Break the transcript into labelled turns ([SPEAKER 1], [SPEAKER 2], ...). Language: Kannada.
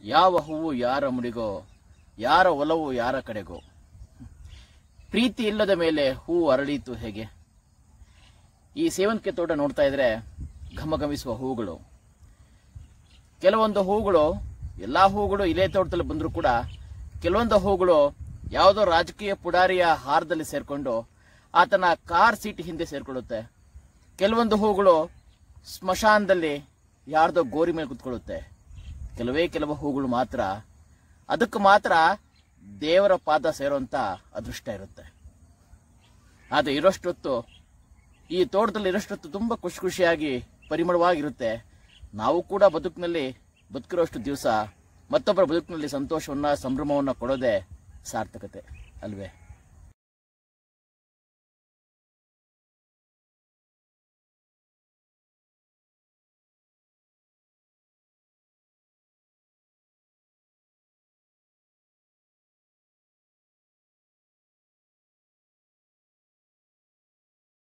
[SPEAKER 1] ಯಾವ ಹೂವು ಯಾರ ಮುಡಿಗೋ ಯಾರ ಒಲವು ಯಾರ ಕಡೆಗೋ ಪ್ರೀತಿ ಇಲ್ಲದ ಮೇಲೆ ಹೂವು ಅರಳೀತು ಹೇಗೆ ಈ ಸೇವಂತಿಗೆ ತೋಟ ನೋಡ್ತಾ ಇದ್ರೆ ಘಮಘಮಿಸುವ ಹೂಗಳು ಕೆಲವೊಂದು ಹೂಗಳು ಎಲ್ಲಾ ಹೂಗಳು ಇಲೆ ತೋಟದಲ್ಲಿ ಬಂದರೂ ಕೂಡ ಕೆಲವೊಂದು ಹೂಗಳು ಯಾವುದೋ ರಾಜಕೀಯ ಪುಡಾರಿಯ ಹಾರದಲ್ಲಿ ಸೇರ್ಕೊಂಡು ಆತನ ಕಾರ್ ಸೀಟ್ ಹಿಂದೆ ಸೇರ್ಕೊಳ್ಳುತ್ತೆ ಕೆಲವೊಂದು ಹೂಗಳು ಸ್ಮಶಾನದಲ್ಲಿ ಯಾರ್ದೋ ಗೋರಿ ಮೇಲೆ ಕುತ್ಕೊಳ್ಳುತ್ತೆ ಕೆಲವೇ ಕೆಲವು ಹೂಗಳು ಮಾತ್ರ ಅದಕ್ಕೆ ಮಾತ್ರ ದೇವರ ಪಾದ ಸೇರುವಂತ ಅದೃಷ್ಟ ಇರುತ್ತೆ ಆದರೆ ಇರೋಷ್ಟೊತ್ತು ಈ ತೋಟದಲ್ಲಿ ಇರೋಷ್ಟೊತ್ತು ತುಂಬ ಖುಷಿ ಖುಷಿಯಾಗಿ ಪರಿಮಳವಾಗಿರುತ್ತೆ ನಾವು ಕೂಡ ಬದುಕಿನಲ್ಲಿ ಬದುಕಿರೋಷ್ಟು ದಿವಸ ಮತ್ತೊಬ್ಬರ ಬದುಕಿನಲ್ಲಿ ಸಂತೋಷವನ್ನ ಸಂಭ್ರಮವನ್ನ ಕೊಡೋದೇ ಸಾರ್ಥಕತೆ ಅಲ್ವೇ